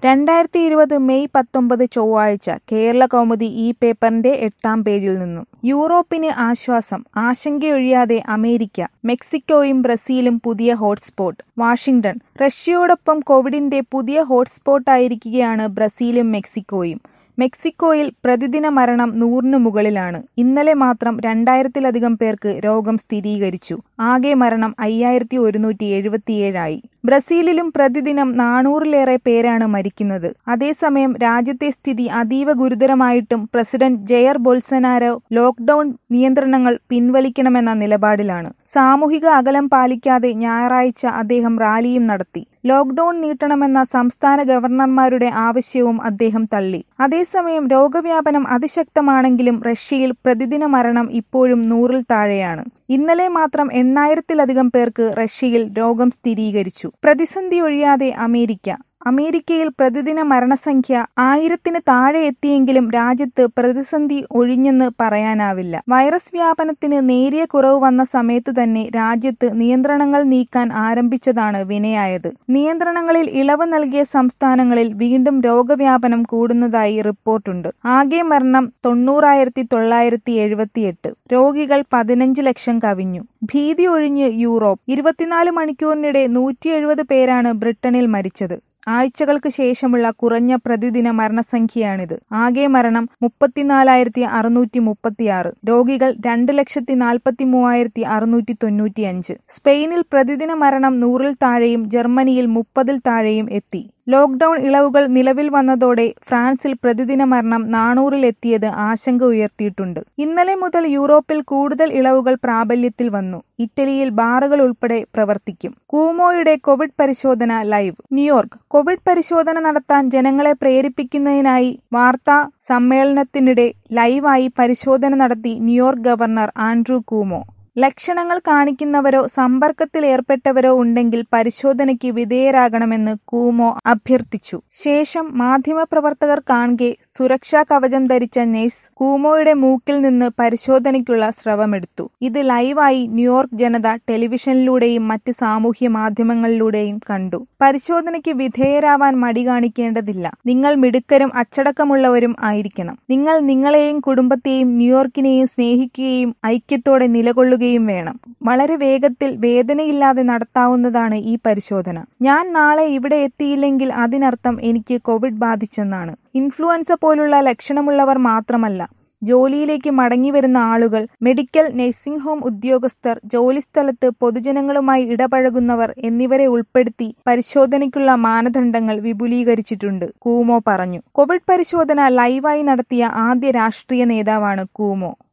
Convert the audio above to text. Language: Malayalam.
രണ്ടായിരത്തി ഇരുപത് മെയ് പത്തൊമ്പത് ചൊവ്വാഴ്ച കേരളകൗമുദി ഈ പേപ്പറിന്റെ എട്ടാം പേജിൽ നിന്നും യൂറോപ്പിന് ആശ്വാസം ആശങ്കയൊഴിയാതെ അമേരിക്ക മെക്സിക്കോയും ബ്രസീലും പുതിയ ഹോട്ട്സ്പോട്ട് വാഷിംഗ്ടൺ റഷ്യയോടൊപ്പം കോവിഡിന്റെ പുതിയ ഹോട്ട്സ്പോട്ടായിരിക്കുകയാണ് ബ്രസീലും മെക്സിക്കോയും മെക്സിക്കോയിൽ പ്രതിദിന മരണം നൂറിനു മുകളിലാണ് ഇന്നലെ മാത്രം രണ്ടായിരത്തിലധികം പേർക്ക് രോഗം സ്ഥിരീകരിച്ചു ആകെ മരണം അയ്യായിരത്തി ഒരുന്നൂറ്റി എഴുപത്തിയേഴായി ബ്രസീലിലും പ്രതിദിനം നാനൂറിലേറെ പേരാണ് മരിക്കുന്നത് അതേസമയം രാജ്യത്തെ സ്ഥിതി അതീവ ഗുരുതരമായിട്ടും പ്രസിഡന്റ് ജയർ ബൊൽസനാരോ ലോക്ഡൌൺ നിയന്ത്രണങ്ങൾ പിൻവലിക്കണമെന്ന നിലപാടിലാണ് സാമൂഹിക അകലം പാലിക്കാതെ ഞായറാഴ്ച അദ്ദേഹം റാലിയും നടത്തി ലോക്ഡൌൺ നീട്ടണമെന്ന സംസ്ഥാന ഗവർണർമാരുടെ ആവശ്യവും അദ്ദേഹം തള്ളി അതേസമയം രോഗവ്യാപനം അതിശക്തമാണെങ്കിലും റഷ്യയിൽ പ്രതിദിന മരണം ഇപ്പോഴും നൂറിൽ താഴെയാണ് ഇന്നലെ മാത്രം എണ്ണായിരത്തിലധികം പേർക്ക് റഷ്യയിൽ രോഗം സ്ഥിരീകരിച്ചു പ്രതിസന്ധി ഒഴിയാതെ അമേരിക്ക അമേരിക്കയിൽ പ്രതിദിന മരണസംഖ്യ ആയിരത്തിന് താഴെ എത്തിയെങ്കിലും രാജ്യത്ത് പ്രതിസന്ധി ഒഴിഞ്ഞെന്ന് പറയാനാവില്ല വൈറസ് വ്യാപനത്തിന് നേരിയ കുറവ് വന്ന സമയത്ത് തന്നെ രാജ്യത്ത് നിയന്ത്രണങ്ങൾ നീക്കാൻ ആരംഭിച്ചതാണ് വിനയായത് നിയന്ത്രണങ്ങളിൽ ഇളവ് നൽകിയ സംസ്ഥാനങ്ങളിൽ വീണ്ടും രോഗവ്യാപനം കൂടുന്നതായി റിപ്പോർട്ടുണ്ട് ആകെ മരണം തൊണ്ണൂറായിരത്തി തൊള്ളായിരത്തി എഴുപത്തിയെട്ട് രോഗികൾ പതിനഞ്ച് ലക്ഷം കവിഞ്ഞു ഭീതി ഒഴിഞ്ഞ് യൂറോപ്പ് ഇരുപത്തിനാല് മണിക്കൂറിനിടെ നൂറ്റി എഴുപത് പേരാണ് ബ്രിട്ടനിൽ മരിച്ചത് ആഴ്ചകൾക്ക് ശേഷമുള്ള കുറഞ്ഞ പ്രതിദിന മരണസംഖ്യയാണിത് ആകെ മരണം മുപ്പത്തിനാലായിരത്തി അറുന്നൂറ്റി മുപ്പത്തിയാറ് രോഗികൾ രണ്ട് ലക്ഷത്തി നാൽപ്പത്തി മൂവായിരത്തി അറുന്നൂറ്റി തൊണ്ണൂറ്റി അഞ്ച് സ്പെയിനിൽ പ്രതിദിന മരണം നൂറിൽ താഴെയും ജർമ്മനിയിൽ മുപ്പതിൽ താഴെയും എത്തി ലോക്ഡൌൺ ഇളവുകൾ നിലവിൽ വന്നതോടെ ഫ്രാൻസിൽ പ്രതിദിന മരണം നാനൂറിലെത്തിയത് ആശങ്ക ഉയർത്തിയിട്ടുണ്ട് ഇന്നലെ മുതൽ യൂറോപ്പിൽ കൂടുതൽ ഇളവുകൾ പ്രാബല്യത്തിൽ വന്നു ഇറ്റലിയിൽ ബാറുകൾ ഉൾപ്പെടെ പ്രവർത്തിക്കും കൂമോയുടെ കോവിഡ് പരിശോധന ലൈവ് ന്യൂയോർക്ക് കോവിഡ് പരിശോധന നടത്താൻ ജനങ്ങളെ പ്രേരിപ്പിക്കുന്നതിനായി വാർത്താ സമ്മേളനത്തിനിടെ ലൈവായി പരിശോധന നടത്തി ന്യൂയോർക്ക് ഗവർണർ ആൻഡ്രൂ കൂമോ ലക്ഷണങ്ങൾ കാണിക്കുന്നവരോ സമ്പർക്കത്തിൽ ഏർപ്പെട്ടവരോ ഉണ്ടെങ്കിൽ പരിശോധനയ്ക്ക് വിധേയരാകണമെന്ന് കൂമോ അഭ്യർത്ഥിച്ചു ശേഷം മാധ്യമപ്രവർത്തകർ കാണെ സുരക്ഷാ കവചം ധരിച്ച നഴ്സ് കൂമോയുടെ മൂക്കിൽ നിന്ന് പരിശോധനയ്ക്കുള്ള സ്രവമെടുത്തു ഇത് ലൈവായി ന്യൂയോർക്ക് ജനത ടെലിവിഷനിലൂടെയും മറ്റ് സാമൂഹ്യ മാധ്യമങ്ങളിലൂടെയും കണ്ടു പരിശോധനയ്ക്ക് വിധേയരാവാൻ മടി കാണിക്കേണ്ടതില്ല നിങ്ങൾ മിടുക്കരും അച്ചടക്കമുള്ളവരും ആയിരിക്കണം നിങ്ങൾ നിങ്ങളെയും കുടുംബത്തെയും ന്യൂയോർക്കിനെയും സ്നേഹിക്കുകയും ഐക്യത്തോടെ നിലകൊള്ളുക ചെയ്യുകയും വേണം വളരെ വേഗത്തിൽ വേദനയില്ലാതെ നടത്താവുന്നതാണ് ഈ പരിശോധന ഞാൻ നാളെ ഇവിടെ എത്തിയില്ലെങ്കിൽ അതിനർത്ഥം എനിക്ക് കോവിഡ് ബാധിച്ചെന്നാണ് ഇൻഫ്ലുവൻസ പോലുള്ള ലക്ഷണമുള്ളവർ മാത്രമല്ല ജോലിയിലേക്ക് മടങ്ങിവരുന്ന ആളുകൾ മെഡിക്കൽ നഴ്സിംഗ് ഹോം ഉദ്യോഗസ്ഥർ ജോലിസ്ഥലത്ത് പൊതുജനങ്ങളുമായി ഇടപഴകുന്നവർ എന്നിവരെ ഉൾപ്പെടുത്തി പരിശോധനയ്ക്കുള്ള മാനദണ്ഡങ്ങൾ വിപുലീകരിച്ചിട്ടുണ്ട് കൂമോ പറഞ്ഞു കോവിഡ് പരിശോധന ലൈവായി നടത്തിയ ആദ്യ രാഷ്ട്രീയ നേതാവാണ് കൂമോ